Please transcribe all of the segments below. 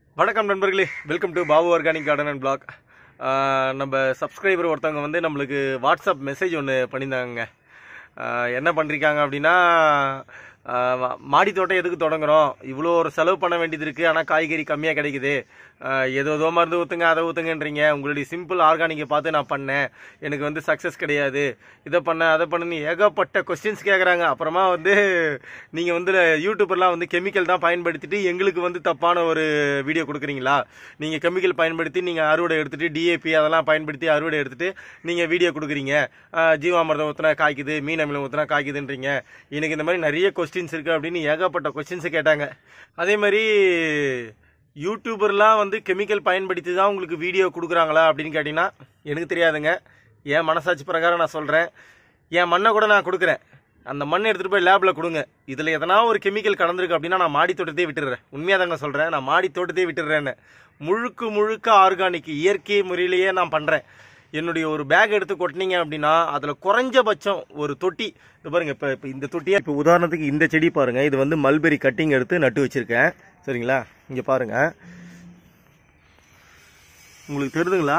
வணக்கம் நண்பர்களே welcome to Babu organic garden and blog நம்ம சப்ஸ்கிரைபர் ஒருத்தவங்க வந்து நம்மளுக்கு வாட்ஸ்அப் மெசேஜ் ஒன்று பண்ணியிருந்தாங்க ஆஹ் என்ன பண்ணிருக்காங்க அப்படின்னா ஆஹ் மாடி தோட்டம் எதுக்கு தொடங்குறோம் இவ்வளோ ஒரு செலவு பண்ண வேண்டியது இருக்குது ஆனால் காய்கறி கம்மியாக கிடைக்குது ஆஹ் ஏதோ ஏதோ மருந்து ஊற்றுங்க அதை ஊற்றுங்கன்றீங்க உங்களுடைய சிம்பிள் ஆர்கானிக்கை பார்த்து நான் பண்ணேன் எனக்கு வந்து சக்ஸஸ் கிடையாது இதை பண்ண அதை பண்ணுன்னு ஏகப்பட்ட கொஸ்டின்ஸ் கேட்குறாங்க அப்புறமா வந்து நீங்கள் வந்து யூடியூபர்லாம் வந்து கெமிக்கல் தான் பயன்படுத்திட்டு எங்களுக்கு வந்து தப்பான ஒரு வீடியோ கொடுக்குறீங்களா நீங்கள் கெமிக்கல் பயன்படுத்தி நீங்கள் அறுவடை எடுத்துட்டு டிஏபி அதெல்லாம் பயன்படுத்தி அறுவடை எடுத்துட்டு நீங்கள் வீடியோ கொடுக்குறீங்க ஆஹ் ஜீவாமிர்தம் ஊற்றினா காய்க்குது மீன் அமிலம் ஊற்றினா காய்க்குதுன்றீங்க எனக்கு இந்த மாதிரி நிறைய கொஸ்டின்ஸ் இருக்குது அப்படின்னு ஏகப்பட்ட கொஸ்டின்ஸை கேட்டாங்க அதே மாதிரி யூடியூபர்லாம் வந்து கெமிக்கல் பயன்படுத்தி தான் உங்களுக்கு வீடியோ கொடுக்குறாங்களா அப்படின்னு கேட்டிங்கன்னா எனக்கு தெரியாதுங்க என் மனசாட்சி பிரகாரம் நான் சொல்கிறேன் என் மண்ணை கூட நான் கொடுக்குறேன் அந்த மண்ணை எடுத்துகிட்டு போய் லேபில் கொடுங்க இதில் எதனா ஒரு கெமிக்கல் கலந்துருக்கு அப்படின்னா நான் மாடி தோட்டத்தையே விட்டுடுறேன் உண்மையாக தாங்க சொல்கிறேன் நான் மாடி தோட்டத்தையே விட்டுடுறேன்னு முழுக்க முழுக்க ஆர்கானிக் இயற்கை முறையிலேயே நான் பண்ணுறேன் என்னுடைய ஒரு பேக் எடுத்து கொட்டினீங்க அப்படின்னா அதில் குறைஞ்சபட்சம் ஒரு தொட்டி இது பாருங்க இப்போ இப்போ இந்த தொட்டியை இப்போ உதாரணத்துக்கு இந்த செடி பாருங்க இது வந்து மல்பெரி கட்டிங் எடுத்து நட்டு வச்சிருக்கேன் சரிங்களா இங்கே பாருங்க உங்களுக்கு தெரியுதுங்களா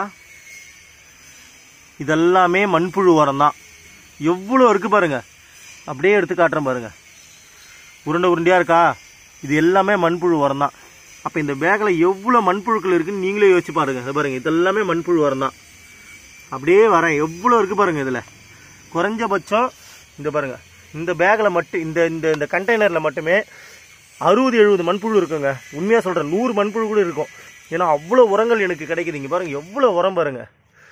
இதெல்லாமே மண்புழு உரம் தான் எவ்வளோ இருக்கு பாருங்க அப்படியே எடுத்து காட்டுறேன் பாருங்க உருண்டை உருண்டையாக இருக்கா இது எல்லாமே மண்புழு உரம் தான் அப்போ இந்த பேக்கில் எவ்வளோ மண்புழுக்கள் இருக்குன்னு நீங்களே யோசிச்சு பாருங்க இது பாருங்க இதெல்லாமே மண்புழு உரம் தான் அப்படியே வரேன் எவ்வளோ இருக்கு பாருங்க இதில் குறைஞ்சபட்சம் இந்த பாருங்க இந்த பேக்கில் மட்டும் இந்த இந்த இந்த கண்டெய்னரில் மட்டுமே அறுபது எழுபது மண்புழு இருக்குங்க உண்மையாக சொல்கிறேன் நூறு மண்புழு கூட இருக்கும் ஏன்னா அவ்வளோ உரங்கள் எனக்கு கிடைக்குது இங்கே பாருங்க எவ்வளோ உரம் பாருங்க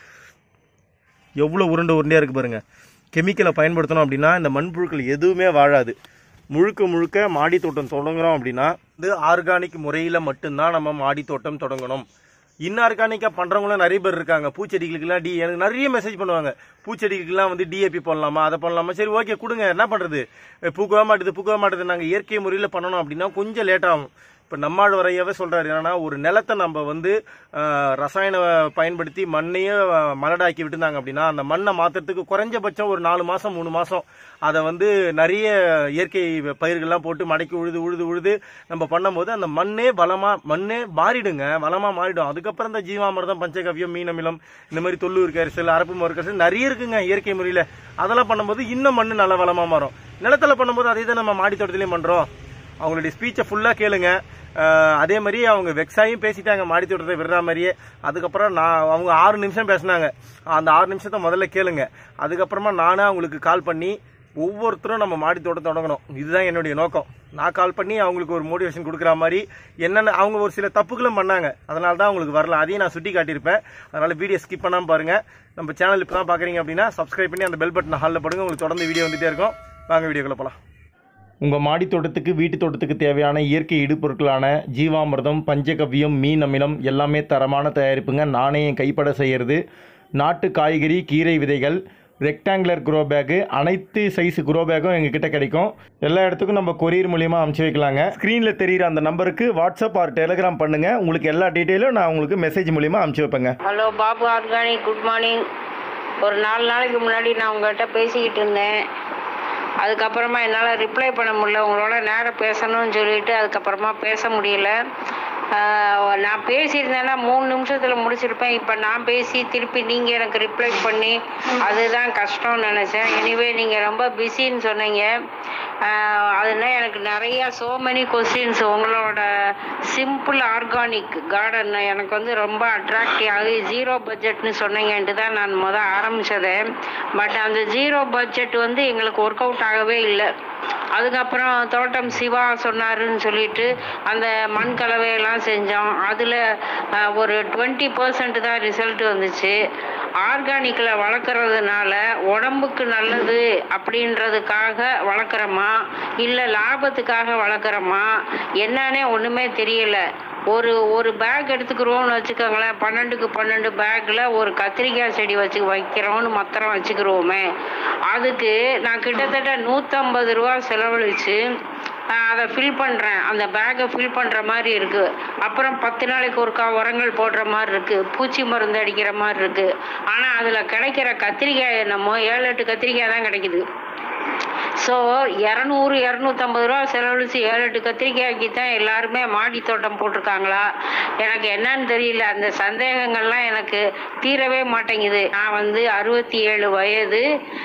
எவ்வளோ உருண்டை உருண்டையாக இருக்குது பாருங்க கெமிக்கலை பயன்படுத்தணும் அப்படின்னா இந்த மண்புழுக்கள் எதுவுமே வாழாது முழுக்க முழுக்க மாடி தோட்டம் தொடங்குறோம் அப்படின்னா இது ஆர்கானிக் முறையில் மட்டும்தான் நம்ம மாடி தோட்டம் தொடங்கணும் இன்ஆர்கானிக்காக பண்ணுறவங்களும் நிறைய பேர் இருக்காங்க பூச்செடிகளுக்கெல்லாம் டி எனக்கு நிறைய மெசேஜ் பண்ணுவாங்க பூச்செடிகளுக்கெல்லாம் வந்து டிஏபி பண்ணலாமா அதை பண்ணலாமா சரி ஓகே கொடுங்க என்ன பண்ணுறது பூக்கவே மாட்டுது பூக்கவே மாட்டுது நாங்கள் இயற்கை முறையில் பண்ணணும் அப்படின்னா கொஞ்சம் லேட் ஆகும் இப்போ நம்மாள் வரையவே சொல்கிறாரு என்னன்னா ஒரு நிலத்தை நம்ம வந்து ஆஹ், ரசாயன பயன்படுத்தி மண்ணையே ஆஹ், மலடாக்கி விட்டுருந்தாங்க அப்படின்னா அந்த மண்ணை மாற்றுறதுக்கு குறைஞ்சபட்சம் ஒரு நாலு மாதம் மூணு மாதம் அதை வந்து நிறைய இயற்கை பயிர்கள்லாம் போட்டு மடக்கி உழுது உழுது உழுது நம்ம பண்ணும்போது அந்த மண்ணே வளமாக மண்ணே மாறிடுங்க வளமாக மாறிடும் அதுக்கப்புறம் இந்த ஜீவாமிர்தம் பஞ்சகவ்யம் மீனமிலம் இந்த மாதிரி தொல்லூர் கரிசல் அரப்பு மறுக்கரிசல் நிறைய இருக்குங்க இயற்கை முறையில் அதெல்லாம் பண்ணும்போது இன்னும் மண் நல்ல வளமாக மாறும் நிலத்தில் பண்ணும்போது அதே தான் நம்ம மாடி தோட்டத்திலையும் பண்ணுறோம் அவங்களுடைய ஸ்பீச்சை ஃபுல்லாக கேளுங்க அஹ் அதே மாதிரி அவங்க வெக்ஸாயும் பேசிட்டாங்க மாடி தோட்டத்தை விடுற மாதிரியே அதுக்கப்புறம் நான் அவங்க ஆறு நிமிஷம் பேசினாங்க அந்த ஆறு நிமிஷத்தை முதல்ல கேளுங்க அதுக்கப்புறமா நானே அவங்களுக்கு கால் பண்ணி ஒவ்வொருத்தரும் நம்ம மாடி தோட்டம் தொடங்கணும் இதுதான் என்னுடைய நோக்கம் நான் கால் பண்ணி அவங்களுக்கு ஒரு மோட்டிவேஷன் கொடுக்குற மாதிரி என்னென்ன அவங்க ஒரு சில தப்புகளும் பண்ணாங்க அதனால தான் அவங்களுக்கு வரல அதையும் நான் சுட்டி காட்டியிருப்பேன் அதனால வீடியோ ஸ்கிப் பண்ணாமல் பாருங்க நம்ம சேனல் இப்போ தான் பார்க்குறீங்க அப்படின்னா சப்ஸ்கிரைப் பண்ணி அந்த பெல் பட்டன் ஹாலில் போடுங்க உங்களுக்கு தொடர்ந்து வீடியோ வந்துட்டே இருக்கும் வாங்க வீடியோக்குள்ள போகலாம் உங்கள் மாடி தோட்டத்துக்கு வீட்டு தோட்டத்துக்கு தேவையான இயற்கை இடுபொருட்களான ஜீவாமிர்தம் பஞ்சகவ்யம் மீன் அமிலம் எல்லாமே தரமான தயாரிப்புங்க நானே என் கைப்பட செய்கிறது நாட்டு காய்கறி கீரை விதைகள் ரெக்டாங்குலர் குரோ பேக்கு அனைத்து சைஸ் குரோ பேக்கும் எங்ககிட்ட கிடைக்கும் எல்லா இடத்துக்கும் நம்ம கொரியர் மூலியமாக அனுப்பிச்சி வைக்கலாங்க ஸ்க்ரீனில் தெரிகிற அந்த நம்பருக்கு வாட்ஸ்அப் ஆர் டெலிகிராம் பண்ணுங்கள் உங்களுக்கு எல்லா டீட்டெயிலும் நான் உங்களுக்கு மெசேஜ் மூலியமாக அனுப்பிச்சி வைப்பேங்க hello Babu organic good morning ஒரு நாலு நாளைக்கு முன்னாடி நான் உங்கள்கிட்ட பேசிக்கிட்டு இருந்தேன் அதுக்கப்புறமா என்னால் ரிப்ளை பண்ண முடியல உங்களோட நேரம் பேசணும்னு சொல்லிட்டு அதுக்கப்புறமா பேச முடியல ஆஹ் நான் பேசியிருந்தேன்னா மூணு நிமிஷத்தில் முடிச்சிருப்பேன் இப்போ நான் பேசி திருப்பி நீங்கள் எனக்கு ரிப்ளை பண்ணி அதுதான் கஷ்டம்னு நினச்சேன் எனிவே நீங்கள் ரொம்ப பிஸின்னு சொன்னீங்க ஆஹ் அதுனா எனக்கு நிறையா சோ மெனி கொஸ்டின்ஸ் உங்களோட சிம்பிள் ஆர்கானிக் கார்டன் எனக்கு வந்து ரொம்ப அட்ராக்டிவ் ஆகி ஜீரோ பட்ஜெட்னு சொன்னீங்கன்ட்டு தான் நான் முத ஆரம்பித்தது பட் அந்த ஜீரோ பட்ஜெட் வந்து எங்களுக்கு ஒர்க் அவுட் ஆகவே இல்லை அதுக்கப்புறம் தோட்டம் சிவா சொன்னாருன்னு சொல்லிட்டு அந்த மண் கலவையெல்லாம் செஞ்சோம் அதில் ஒரு டுவெண்ட்டி பர்சன்ட் தான் ரிசல்ட் வந்துச்சு ஆர்கானிக்கில் வளர்க்குறதுனால உடம்புக்கு நல்லது அப்படின்றதுக்காக வளர்க்குறோமா இல்லை லாபத்துக்காக வளர்க்குறோமா என்னன்னே ஒன்றுமே தெரியல ஒரு ஒரு பேக் எடுத்துக்கிறோம்னு வச்சுக்கோங்களேன் பன்னெண்டுக்கு பன்னெண்டு பேக்கில் ஒரு கத்திரிக்காய் செடி வச்சு வைக்கிறோம்னு மொத்தம் வச்சுக்கிறோமே அதுக்கு நான் கிட்டத்தட்ட நூற்றம்பது ரூபா செலவழித்து அதை ஃபில் பண்ணுறேன் அந்த பேக்கை ஃபில் பண்ணுற மாதிரி இருக்குது அப்புறம் பத்து நாளைக்கு ஒருக்கா உரங்கள் போடுற மாதிரி இருக்குது பூச்சி மருந்து அடிக்கிற மாதிரி இருக்குது ஆனால் அதில் கிடைக்கிற கத்திரிக்காய் என்னமோ ஏழு எட்டு கத்திரிக்காய் தான் கிடைக்குது ஸோ இரநூறு இரநூத்தம்பது ரூபா செலவழிச்சு ஏழு எட்டு கத்திரிக்காய்க்கு தான் எல்லாருமே மாடி தோட்டம் போட்டிருக்காங்களா எனக்கு என்னன்னு தெரியல அந்த சந்தேகங்கள்லாம் எனக்கு தீரவே மாட்டேங்குது நான் வந்து அறுபத்தி ஏழு வயது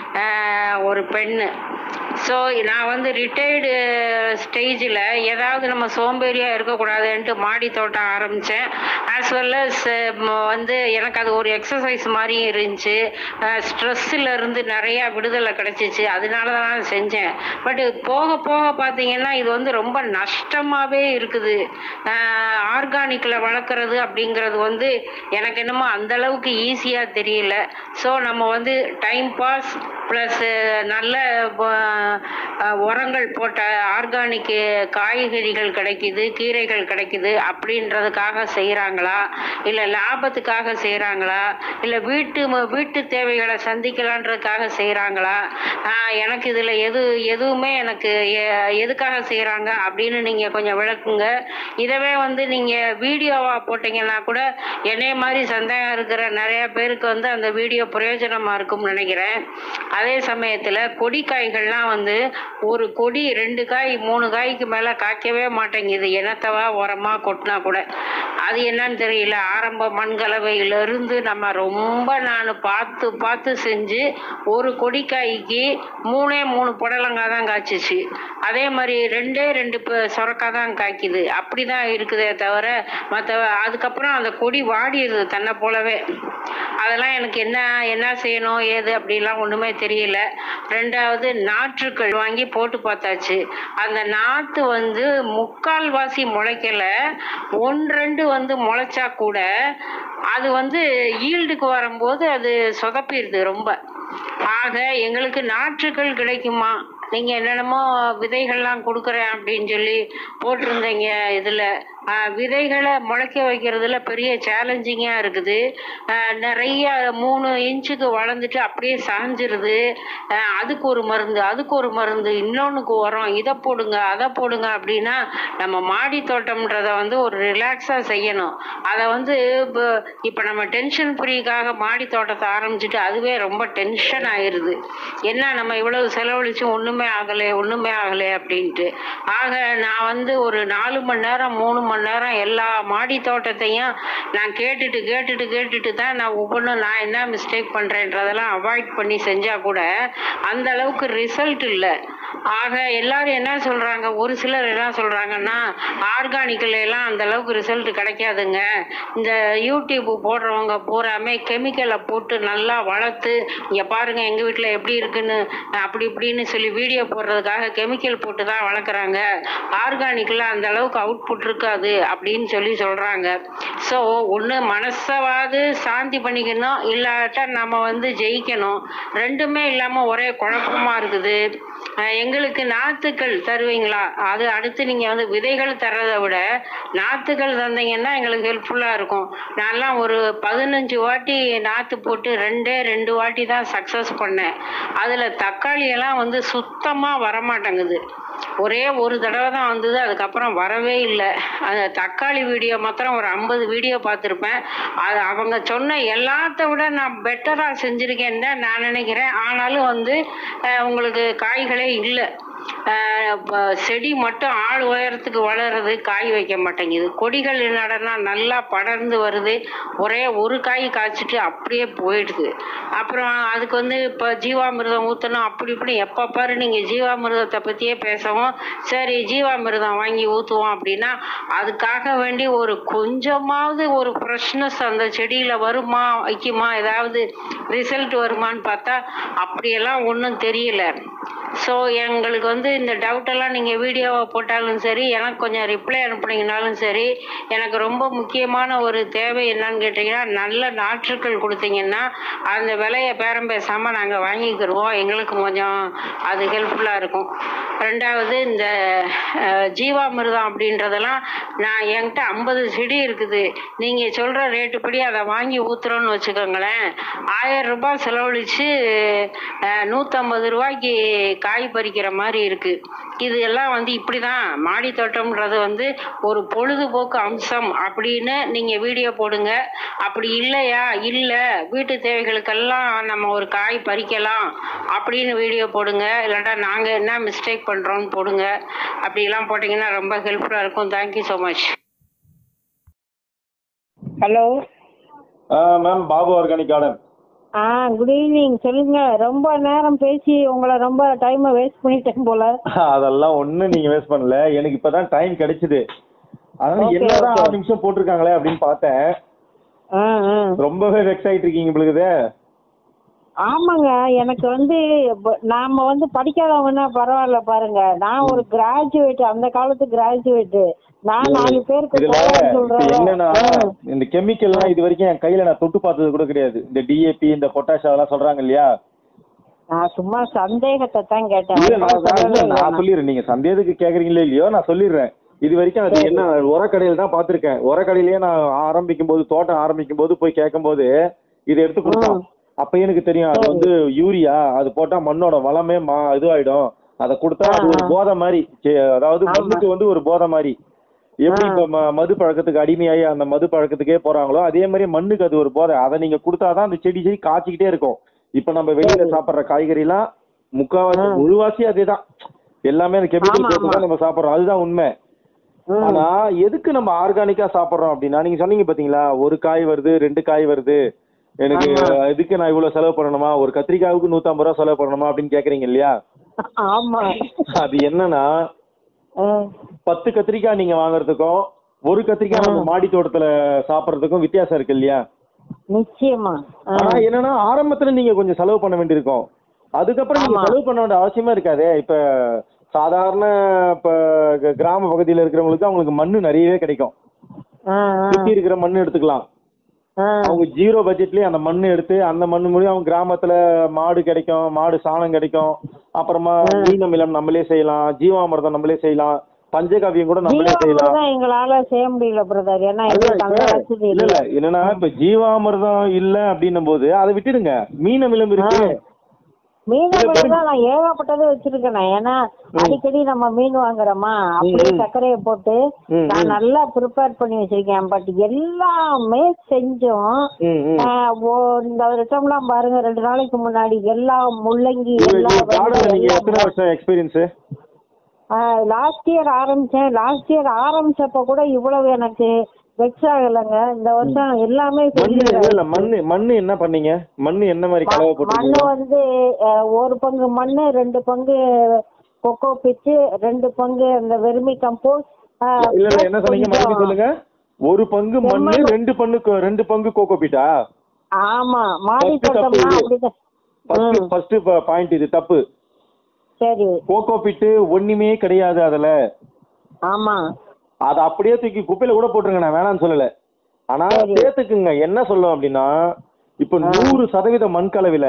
ஆஹ், ஒரு பெண்ணு ஸோ நான் வந்து ரிட்டையர்டு ஸ்டேஜில் ஏதாவது நம்ம சோம்பேறியாக இருக்கக்கூடாதுன்ட்டு மாடி தோட்டம் ஆரம்பித்தேன் ஆஸ் வெல் அஸ் வந்து எனக்கு அது ஒரு எக்ஸசைஸ் மாதிரியும் இருந்துச்சு ஸ்ட்ரெஸ்ஸில் இருந்து நிறையா விடுதலை கிடைச்சிச்சு அதனால தான் நான் செஞ்சேன் பட்டு போக போக பார்த்தீங்கன்னா இது வந்து ரொம்ப நஷ்டமாகவே இருக்குது ஆர்கானிக்கில் வளர்க்குறது அப்படிங்கிறது வந்து எனக்கு என்னமோ அந்த அளவுக்கு ஈஸியாக தெரியல ஸோ நம்ம வந்து டைம் பாஸ் ப்ளஸ் நல்ல அஹ், அஹ், உரங்கள் போட்ட ஆர்கானிக் காய்கறிகள் கிடைக்குது கீரைகள் கிடைக்குது அப்படின்றதுக்காக செய்கிறாங்களா இல்லை லாபத்துக்காக செய்கிறாங்களா இல்லை வீட்டு ம- வீட்டு தேவைகளை சந்திக்கலான்றதுக்காக செய்கிறாங்களா எனக்கு இதில் எது எதுவுமே எனக்கு எ- எதுக்காக செய்கிறாங்க அப்படின்னு நீங்கள் கொஞ்சம் விளக்குங்க இதவே வந்து நீங்கள் வீடியோவாக போட்டிங்கன்னா கூட என்னைய மாதிரி சந்தேகம் இருக்கிற நிறைய பேருக்கு வந்து அந்த வீடியோ பிரயோஜனமாக இருக்கும்னு நினைக்கிறேன் அதே சமயத்தில் கொடி காய்கள்லாம் வந்து ஒரு கொடி ரெண்டு காய் மூணு காய்க்கு மேலே காய்க்கவே மாட்டேங்குது இனத்தவா உரமாக கொட்டினா கூட அது என்னன்னு தெரியல ஆரம்ப மண் கலவையிலிருந்து நம்ம ரொம்ப நான் பார்த்து பார்த்து செஞ்சு ஒரு கொடிக்காய்க்கு மூணே மூணு புடலங்காய் தான் காய்ச்சிச்சு அதே மாதிரி ரெண்டே ரெண்டு ப- சொரக்காய் தான் காய்க்குது அப்படி தான் இருக்குதே தவிர மற்ற அதுக்கப்புறம் அந்த கொடி வாடிடுது தன்னை போலவே அதெல்லாம் எனக்கு என்ன என்ன செய்யணும் ஏது அப்படிலாம் ஒன்றுமே தெரியல ரெண்டாவது நாற்றுக்கள் வாங்கி போட்டு பார்த்தாச்சு அந்த நாற்று வந்து முக்கால்வாசி முளைக்கல ஒன்று ரெண்டு வந்து முளைச்சா கூட அது வந்து ஈல்டுக்கு வரும்போது அது சொதப்பிடுது ரொம்ப ஆக எங்களுக்கு நாற்றுகள் கிடைக்குமா நீங்கள் என்னென்னமோ விதைகள்லாம் கொடுக்குறேன் அப்படின்னு சொல்லி போட்டிருந்தீங்க இதில் விதைகளை முளைக்க வைக்கிறதுல பெரிய சேலஞ்சிங்காக இருக்குது ஆஹ் நிறைய மூணு இன்ச்சுக்கு வளர்ந்துட்டு அப்படியே சாஞ்சிருது ஆஹ் அதுக்கு ஒரு மருந்து அதுக்கு ஒரு மருந்து இன்னொன்றுக்கு உரம் இதை போடுங்க அதை போடுங்க அப்படின்னா நம்ம மாடி தோட்டம்ன்றதை வந்து ஒரு ரிலாக்ஸாக செய்யணும் அதை வந்து இப்போ இப்போ நம்ம டென்ஷன் ஃப்ரீக்காக மாடி தோட்டத்தை ஆரம்பிச்சுட்டு அதுவே ரொம்ப டென்ஷன் ஆயிடுது என்ன நம்ம இவ்வளவு செலவழிச்சு ஒன்றுமே ஆகலை ஒன்றுமே ஆகலை அப்படின்ட்டு ஆக நான் வந்து ஒரு நாலு மணி நேரம் மூணு மணி நேரம் எல்லா மாடி தோட்டத்தையும் நான் கேட்டுட்டு கேட்டுட்டு கேட்டுட்டு தான் நான் ஒவ்வொன்றும் நான் என்ன மிஸ்டேக் பண்ணுறேன்றதெல்லாம் அவாய்ட் பண்ணி செஞ்சால் கூட அந்த அளவுக்கு ரிசல்ட் இல்லை ஆக எல்லாரும் என்ன சொல்கிறாங்க ஒரு சிலர் என்ன சொல்கிறாங்கன்னா ஆர்கானிக்கில் எல்லாம் அந்த அளவுக்கு ரிசல்ட் கிடைக்காதுங்க இந்த யூடியூப் போடுறவங்க பூராமே கெமிக்கலை போட்டு நல்லா வளர்த்து இங்கே பாருங்கள் எங்கள் வீட்டில் எப்படி இருக்குன்னு அப்படி இப்படின்னு சொல்லி வீடியோ போடுறதுக்காக கெமிக்கல் போட்டு தான் வளர்க்குறாங்க ஆர்கானிக்கில் அந்த அளவுக்கு அவுட்புட் இருக்காது அப்படின்னு சொல்லி சொல்கிறாங்க ஸோ ஒன்று மனசவாது சாந்தி பண்ணிக்கணும் இல்லாட்டா நம்ம வந்து ஜெயிக்கணும் ரெண்டுமே இல்லாமல் ஒரே குழப்பமாக இருக்குது அஹ் எங்களுக்கு நாற்றுக்கள் தருவீங்களா அது அடுத்து நீங்கள் வந்து விதைகள் தர்றதை விட நாற்றுகள் தந்தீங்கன்னா எங்களுக்கு ஹெல்ப்ஃபுல்லாக இருக்கும் நான்லாம் ஒரு பதினஞ்சு வாட்டி நாற்று போட்டு ரெண்டே ரெண்டு வாட்டி தான் சக்ஸஸ் பண்ணேன் அதில் தக்காளியெல்லாம் வந்து சுத்தமாக வரமாட்டேங்குது ஒரே ஒரு தடவை தான் வந்தது அதுக்கப்புறம் வரவே இல்லை அந்த தக்காளி வீடியோ மாத்திரம் ஒரு ஐம்பது வீடியோ பார்த்துருப்பேன் அது அவங்க சொன்ன எல்லாத்த விட நான் பெட்டராக செஞ்சுருக்கேன்னு தான் நான் நினைக்கிறேன் ஆனாலும் வந்து அஹ், உங்களுக்கு காய்களே இல்லை ஆஹ் ப- செடி மட்டும் ஆள் உயரத்துக்கு வளருது காய் வைக்க மாட்டேங்குது கொடிகள் நடனா நல்லா படர்ந்து வருது ஒரே ஒரு காய் காய்ச்சிட்டு அப்படியே போயிடுது அப்புறம் அதுக்கு வந்து இப்போ ஜீவாமிர்தம் ஊற்றணும் அப்படி இப்படி எப்போ பாரு நீங்கள் ஜீவாமிர்தத்தை பற்றியே பேசவும் சரி ஜீவாமிர்தம் வாங்கி ஊற்றுவோம் அப்படின்னா அதுக்காக வேண்டி ஒரு கொஞ்சமாவது ஒரு ஃப்ரெஷ்னஸ் அந்த செடியில் வருமா வைக்குமா ஏதாவது ரிசல்ட் வருமான்னு பார்த்தா அப்படியெல்லாம் ஒன்றும் தெரியல ஸோ எங்களுக்கு வந்து இந்த டவுட்டெல்லாம் நீங்கள் வீடியோவை போட்டாலும் சரி எனக்கு கொஞ்சம் ரிப்ளை அனுப்புனீங்கனாலும் சரி எனக்கு ரொம்ப முக்கியமான ஒரு தேவை என்னன்னு கேட்டிங்கன்னா நல்ல நாற்றுக்கள் கொடுத்தீங்கன்னா அந்த விலையை பேரம் பேசாமல் நாங்கள் வாங்கிக்கிடுவோம் எங்களுக்கு கொஞ்சம் அது ஹெல்ப்ஃபுல்லாக இருக்கும் ரெண்டாவது இந்த அஹ், ஜீவாமிர்தம் அப்படின்றதெல்லாம் நான் என்கிட்ட ஐம்பது செடி இருக்குது நீங்கள் சொல்கிற ரேட்டுப்படி அதை வாங்கி ஊற்றுறோன்னு வச்சுக்கோங்களேன் ஆயிரம் ரூபாய் செலவழித்து நூற்றம்பது ரூபாய்க்கு காய் பறிக்கிற மாதிரி இருக்கு இது எல்லாம் வந்து இப்படிதான் மாடி தோட்டம்ன்றது வந்து ஒரு பொழுதுபோக்கு அம்சம் அப்படின்னு நீங்க வீடியோ போடுங்க அப்படி இல்லையா இல்ல வீட்டு தேவைகளுக்கெல்லாம் நம்ம ஒரு காய் பறிக்கலாம் அப்படின்னு வீடியோ போடுங்க இல்லாட்டா நாங்க என்ன மிஸ்டேக் பண்றோம்னு போடுங்க அப்படிலாம் போட்டீங்கன்னா ரொம்ப ஹெல்ப்ஃபுல்லா இருக்கும் thank you so much hello ma'am Babu organic garden ஆ குட் ஈவினிங் சொல்லுங்க ரொம்ப நேரம் பேசி உங்களை ரொம்ப டைமை வேஸ்ட் பண்ணிட்டேன் போல அதெல்லாம் ஒண்ணும் நீங்க வேஸ்ட் பண்ணல எனக்கு இப்பதான் டைம் கிடைச்சது அதனால Okay, என்னதான் okay. ஆறு நிமிஷம் போட்டிருக்காங்களே அப்படின்னு பார்த்தேன் ஆ ஆ ரொம்பவே வெக்ஸ் ஆயிட்டு இருக்கீங்க உங்களுக்கு ஆமாங்க எனக்கு வந்து ப- நாம வந்து படிக்காதவங்கன்னா பரவாயில்ல பாருங்க நான் ஒரு கிராஜுவேட் அந்த காலத்து கிராஜுவேட் நான் நாலு பேருக்கு இதுல தகவல் இப்ப சொல்றேன் என்னன்னா ஆ. இந்த கெமிக்கல்லாம் இது வரைக்கும் என் கையில நான் தொட்டு பார்த்தது கூட கிடையாது இந்த டிஏபி இந்த பொட்டாஷ் அதெல்லாம் சொல்றாங்க இல்லையா நான் சும்மா சந்தேகத்தை தான் கேட்டேன் இல்ல நான் அதெல்லாம் நான் இல்ல, சொல்லவே இல்லை நான் நான். சொல்லிடுறேன் நீங்க சந்தேகத்துக்கு கேக்குறீங்களோ இல்லையோ நான் சொல்லிடுறேன் இது வரைக்கும் அது என்ன உரக்கடையில தான் பார்த்திருக்கேன் உரக்கடையிலேயே நான் ஆரம்பிக்கும் போது தோட்டம் ஆரம்பிக்கும் போது போய் கேட்கும் போது இதை எடுத்து கொடுத்தான் அப்ப எனக்கு தெரியும் அது வந்து யூரியா அது போட்டா மண்ணோட வளமே மா இதுவாயிடும் அதை கொடுத்தா அது ஒரு போதை மாதிரி சே- அதாவது மண்ணுக்கு வந்து ஒரு போதை மாதிரி எப்படி இப்ப ம- மது பழக்கத்துக்கு அடிமையாகி அந்த மது பழக்கத்துக்கே போறாங்களோ அதே மாதிரி மண்ணுக்கு அது ஒரு போதை அதை நீங்க கொடுத்தாதான் அந்த செடி செடி காய்ச்சிக்கிட்டே இருக்கும் இப்ப நம்ம வெளியில சாப்பிடுற காய்கறி எல்லாம் முக்காவாசி முழுவாசி அதேதான் எல்லாமே அந்த கெமிக்கல் ஆமா, போட்டு தான் நம்ம சாப்பிடுறோம் அதுதான் உண்மை ம். ஆனா எதுக்கு நம்ம ஆர்கானிக்கா சாப்பிடுறோம் அப்படின்னா நீங்க சொன்னீங்க பாத்தீங்களா ஒரு காய் வருது ரெண்டு காய் வருது எனக்கு இதுக்கு நான் இவ்வளவு செலவு பண்ணணுமா ஒரு கத்திரிக்காவுக்கு நூத்தம்பது ரூபா செலவு பண்ணணுமா அப்படின்னு கேக்குறீங்க இல்லையா ஆமா அது என்னன்னா ஆ. பத்து கத்திரிக்காய் நீங்க வாங்குறதுக்கும் ஒரு கத்திரிக்காய் நம்ம மாடி தோட்டத்துல சாப்பிடுறதுக்கும் வித்தியாசம் இருக்கு இல்லையா நிச்சயமா ஆ. ஆனா என்னன்னா ஆரம்பத்துல நீங்க கொஞ்சம் செலவு பண்ண வேண்டியிருக்கும் அதுக்கப்புறம் நீங்க ஆமா. செலவு பண்ண வேண்டிய அவசியமா இருக்காதே இப்ப சாதாரண இப்ப க- கிராம பகுதியில இருக்கிறவங்களுக்கு அவங்களுக்கு மண்ணு நிறையவே கிடைக்கும் ஆ, ஆ, சுத்தி இருக்கிற மண்ணு எடுத்துக்கலாம் ஆ. அவங்க ஜீரோ பட்ஜெட்லயே அந்த மண்ணு எடுத்து அந்த மண்ணு மூலியம் அவங்க கிராமத்துல மாடு கிடைக்கும் மாடு சாணம் கிடைக்கும் அப்புறமா மீன் அமிலம் நம்மளே செய்யலாம் ஜீவாமிர்தம் நம்மளே செய்யலாம் பஞ்சகாவியம் கூட நம்மளே செய்யலாம் ஜீவாமிர்தம் எங்களால செய்ய முடியல பிரதர் ஏன்னா அதுதான் எங்களுக்கு அந்த இப்ப- வசதி இல்ல இல்ல இல்ல என்னன்னா இப்ப ஜீவாமிர்தம் இல்ல அப்படின்னும் போது அதை விட்டுடுங்க மீன் அமிலம் இருக்கு மீனவர்கள் தான் நான் ஏகப்பட்டது வச்சிருக்கேன் ஏன்னா அடிக்கடி நம்ம மீன் வாங்குறோமா அப்படியே சர்க்கரையை போட்டு ம், நான் நல்லா ப்ரிப்பேர் பண்ணி வச்சிருக்கேன் பட் எல்லாமே செஞ்சோம் ம், ம். ஆஹ் ஓ- இந்த வருஷம்லாம் பாருங்க ரெண்டு நாளைக்கு முன்னாடி எல்லாம் முள்ளங்கி எல்லாம் கார்டன்ல நீங்க எத்தனை வருஷம் எக்ஸ்பீரியன்ஸ் லாஸ்ட் இயர் ஆரம்பிச்சேன் லாஸ்ட் இயர் ஆரம்பிச்சப்ப கூட இவ்வளவு எனக்கு வெக்ஸ் ஆகலைங்க இந்த வருஷம் எல்லாமே மண்ணு failure இல்ல, இல்ல மண்ணு மண்ணு என்ன பண்ணீங்க மண்ணு என்ன மாதிரி கலவை மண்ணு போட்டீங்க வந்து அஹ், ஒரு பங்கு மண்ணு ரெண்டு பங்கு கொக்கோ பிச்சு ரெண்டு பங்கு அந்த வெர்மி கம்போஸ்ட் இல்ல இல்ல என்ன சொன்னீங்க மறுபடியும் சொல்லுங்க ஒரு பங்கு மண்ணு ரெண்டு பங்கு ரெண்டு பங்கு கோகோ பீட்டா ஆமா மாடி First தப்பு தோட்டம்னா இது. அப்படிதான் ஃபர்ஸ்ட் ஃபர்ஸ்ட் பாயிண்ட் இது தப்பு சரி கோகோ பிட்டு ஒண்ணுமே கிடையாது அதுல ஆமா அதை அப்படியே தூக்கி குப்பையில கூட போட்டுருங்க நான் வேணாம்னு சொல்லல ஆனா சரி. சேர்த்துக்குங்க என்ன சொல்லும் அப்படின்னா இப்ப நூறு சதவீத மண் கலவையில